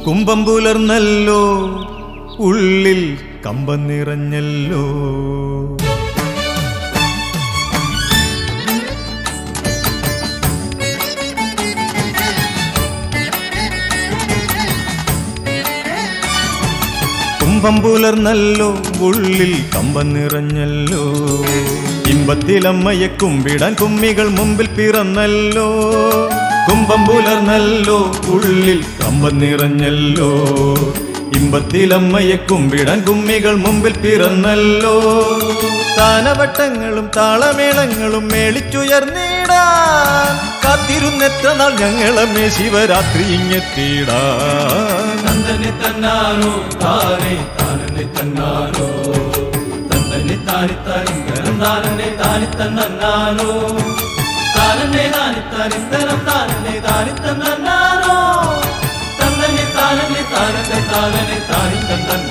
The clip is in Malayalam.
കുംഭം പുലർന്നല്ലോ ഉള്ളിൽ കമ്പം നിറഞ്ഞല്ലോ കുംഭം പുലർന്നല്ലോ ഉള്ളിൽ കമ്പം നിറഞ്ഞല്ലോ ഇമ്പത്തിലമ്മയെ കുമ്പിടാൻ കുമ്മികൾ മുമ്പിൽ പിറന്നല്ലോ കുംഭം പുലർന്നല്ലോ ഉള്ളിൽ കമ്പം നിറഞ്ഞല്ലോ ഇമ്പത്തിലമ്മയെ കുമ്പിടാൻ കുമ്മികൾ മുമ്പിൽ പിറന്നല്ലോ താനവട്ടങ്ങളും താളമേളങ്ങളും മേളിച്ചുയർന്നിടാൻ കാത്തിരുന്നെത്ര നാൾ ഞങ്ങളമ്മേ ശിവരാത്രി ഇങ്ങെത്തിയിടാൻ തന്തനെ തന്നാനോ താനേ താനനെ തന്നാനോ തന്തനെ താനി തരിന്തരം താനനെ താനി തന്നാനോ താനനെ താനി തരിന്തരം താനനെ താനി തന്നാനോ തന്തനെ താനനെ താനനെ താനനെ താനി തന്നാനോ